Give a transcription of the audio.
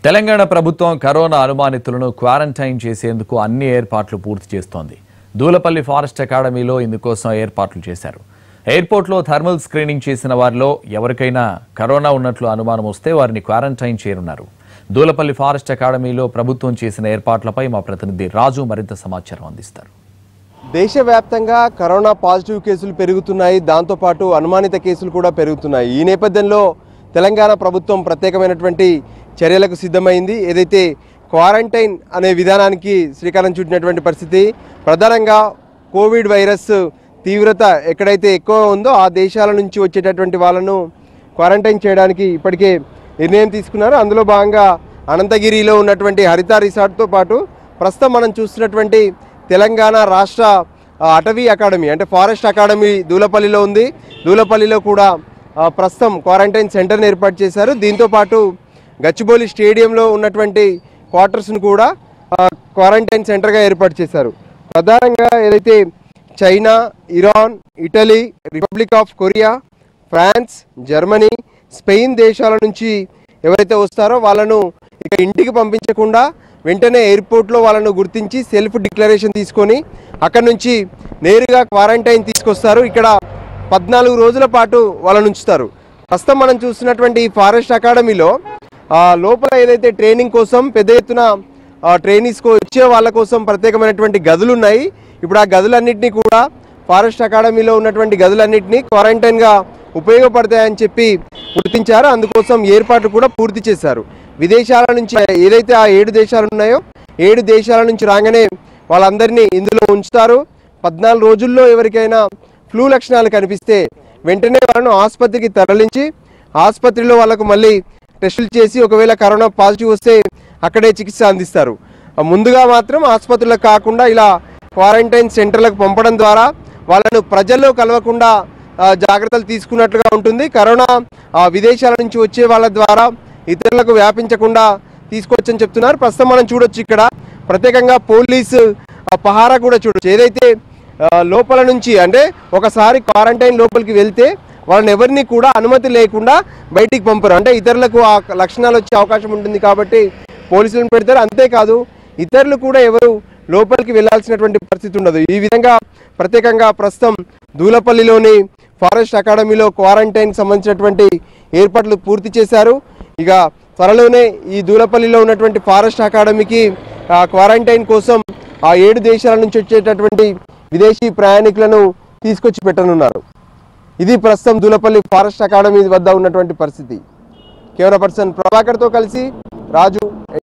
తెలంగాణ ప్రభుత్వం corona అనుమానితులను quarantine చేసేందుకు అన్ని ఏర్పాట్లు పూర్తి చేస్తోంది దూలపల్లి ఫారెస్ట్ అకాడమీలో ఇందుకోసం ఏర్పాట్లు చేశారు ఎయిర్పోర్ట్లో థర్మల్ స్క్రీనింగ్ చేసిన వారిలో ఎవరికైనా కరోనా ఉన్నట్లు అనుమానం వస్తే వారిని క్వారంటైన్ చేయనున్నారు దూలపల్లి ఫారెస్ట్ అకాడమీలో ప్రభుత్వం చేసిన ఏర్పాట్లపై మా ప్రతినిధి రాజు మరింత సమాచారం అందిస్తారు దేశవ్యాప్తంగా కరోనా పాజిటివ్ కేసులు పెరుగుతున్నాయి దాంతోపాటు అనుమానిత కేసులు కూడా పెరుగుతున్నాయి ఈ నేపథ్యంలో తెలంగాణ ప్రభుత్వం ప్రత్యేకమైనటువంటి చర్యలకు సిద్ధమైంది ఏదైతే క్వారంటైన్ అనే విధానానికి శ్రీకారం చుట్టినటువంటి పరిస్థితి ప్రధానంగా కోవిడ్ వైరస్ తీవ్రత ఎక్కడైతే ఎక్కువ ఉందో ఆ దేశాల నుంచి వచ్చేటటువంటి వాళ్ళను క్వారంటైన్ చేయడానికి ఇప్పటికే నిర్ణయం తీసుకున్నారు అందులో భాగంగా అనంతగిరిలో ఉన్నటువంటి హరిత రిసార్ట్తో పాటు ప్రస్తుతం మనం చూస్తున్నటువంటి తెలంగాణ రాష్ట్ర ఆ, అటవీ అకాడమీ అంటే ఫారెస్ట్ అకాడమీ దూలపల్లిలో ఉంది దూలపల్లిలో కూడా ఆ, ప్రస్తుతం క్వారంటైన్ సెంటర్ని ఏర్పాటు చేశారు దీంతో పాటు గచ్చిబౌలి స్టేడియంలో ఉన్నటువంటి క్వార్టర్స్ను కూడా ఆ, క్వారంటైన్ సెంటర్గా ఏర్పాటు చేశారు ప్రధానంగా ఏదైతే China Iran Italy Republic of Korea France Germany Spain దేశాల నుంచి ఎవరైతే వస్తారో వాళ్ళను ఇక ఇంటికి పంపించకుండా వెంటనే ఎయిర్పోర్ట్లో వాళ్ళను గుర్తించి సెల్ఫ్ డిక్లరేషన్ తీసుకొని అక్కడ నుంచి నేరుగా క్వారంటైన్ తీసుకొస్తారు ఇక్కడ పద్నాలుగు రోజుల పాటు వాళ్ళని ఉంచుతారు ప్రస్తుతం మనం చూస్తున్నటువంటి ఈ ఫారెస్ట్ అకాడమీలో ఆ, లోపల ఏదైతే ట్రైనింగ్ కోసం పెద్ద ఎత్తున ట్రైనీస్ వచ్చే వాళ్ళ కోసం ప్రత్యేకమైనటువంటి గదులు ఉన్నాయి ఇప్పుడు ఆ గదులన్నింటినీ కూడా ఫారెస్ట్ అకాడమీలో ఉన్నటువంటి గదులన్నింటినీ క్వారంటైన్గా ఉపయోగపడతాయని చెప్పి గుర్తించారు అందుకోసం ఏర్పాట్లు కూడా పూర్తి చేశారు విదేశాల నుంచి ఏదైతే ఆ ఏడు దేశాలు ఉన్నాయో ఏడు దేశాల నుంచి రాగానే వాళ్ళందరినీ ఇందులో ఉంచుతారు పద్నాలుగు రోజుల్లో ఎవరికైనా ఫ్లూ లక్షణాలు కనిపిస్తే వెంటనే వాళ్ళను ఆసుపత్రికి తరలించి ఆసుపత్రిలో వాళ్ళకు మళ్ళీ టెస్టులు చేసి ఒకవేళ కరోనా పాజిటివ్ వస్తే అక్కడే చికిత్స అందిస్తారు ఆ ముందుగా మాత్రం ఆసుపత్రులకు కాకుండా ఇలా క్వారంటైన్ సెంటర్లకు పంపడం ద్వారా వాళ్ళను ప్రజల్లో కలవకుండా ఆ, జాగ్రత్తలు తీసుకున్నట్లుగా ఉంటుంది కరోనా ఆ, విదేశాల నుంచి వచ్చే వాళ్ళ ద్వారా ఇతరులకు వ్యాపించకుండా తీసుకొచ్చని చెప్తున్నారు ప్రస్తుతం మనం చూడొచ్చు ఇక్కడ ప్రత్యేకంగా పోలీసు ఆ, పహారా కూడా చూడొచ్చు ఏదైతే ఆ, లోపల నుంచి అంటే ఒకసారి క్వారంటైన్ లోపలికి వెళ్తే వాళ్ళని ఎవరిని కూడా అనుమతి లేకుండా బయటికి పంపరు అంటే ఇతరులకు ఆ లక్షణాలు వచ్చే అవకాశం ఉంటుంది కాబట్టి పోలీసులను పెడతారు అంతేకాదు ఇతరులు కూడా ఎవరు లోపలికి వెళ్ళాల్సినటువంటి పరిస్థితి ఉండదు ఈ విధంగా ప్రత్యేకంగా ప్రస్తుతం దూలపల్లిలోని ఫారెస్ట్ అకాడమీలో క్వారంటైన్ సంబంధించినటువంటి ఏర్పాట్లు పూర్తి చేశారు ఇక త్వరలోనే ఈ దూలపల్లిలో ఉన్నటువంటి ఫారెస్ట్ అకాడమీకి ఆ, క్వారంటైన్ కోసం ఆ ఏడు దేశాల నుంచి వచ్చేటటువంటి విదేశీ ప్రయాణికులను తీసుకొచ్చి పెట్టనున్నారు ఇది ప్రస్తుతం దూలపల్లి ఫారెస్ట్ అకాడమీ వద్ద ఉన్నటువంటి పరిస్థితి కెమెరా పర్సన్ ప్రభాకర్తో కలిసి రాజు